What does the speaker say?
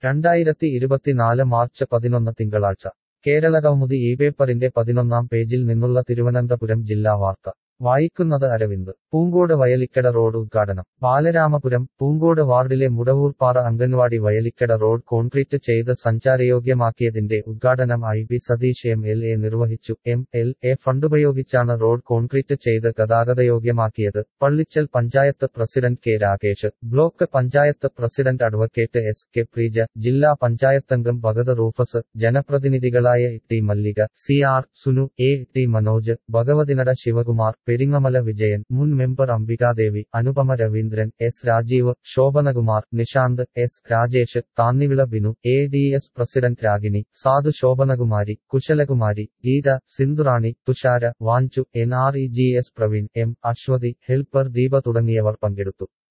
രണ്ടായിരത്തി ഇരുപത്തിനാല് മാർച്ച് പതിനൊന്ന് തിങ്കളാഴ്ച കേരളകൗമുദി ഈ പേപ്പറിന്റെ പതിനൊന്നാം പേജിൽ നിന്നുള്ള തിരുവനന്തപുരം ജില്ലാ വാർത്ത വായിക്കുന്നത് അരവിന്ദ് പൂങ്കോട് വയലിക്കട റോഡ് ഉദ്ഘാടനം ബാലരാമപുരം പൂങ്കോട് വാർഡിലെ മുടവൂർപ്പാറ അംഗൻവാടി വയലിക്കട റോഡ് കോൺക്രീറ്റ് ചെയ്ത് സഞ്ചാരയോഗ്യമാക്കിയതിന്റെ ഉദ്ഘാടനം I B Satheesh M L A നിർവഹിച്ചു എം എൽ എ ഫണ്ടുപയോഗിച്ചാണ് റോഡ് കോൺക്രീറ്റ് ചെയ്ത് ഗതാഗതയോഗ്യമാക്കിയത് Pallichal panchayat president K Rakesh block panchayat president advocate S K Preeja ജില്ലാ പഞ്ചായത്തംഗം ഭഗത് റൂഫസ് ജനപ്രതിനിധികളായ T Mallika C R Sunu A T Manoj Bhagavathinada Sivakumar Peringamala Vijayan മുൻ member Ambikadevi Anupama Raveendran S Rajeev Shobhanakumar Nishanth S Rajesh Thannivila Binu A D S president Ragini Sadhu Shobhanakumari Kusalakumari Geetha Sindhurani Thushara Vanchu N R E G S Praveen M Aswathy helper Deepa തുടങ്ങിയവർ പങ്കെടുത്തു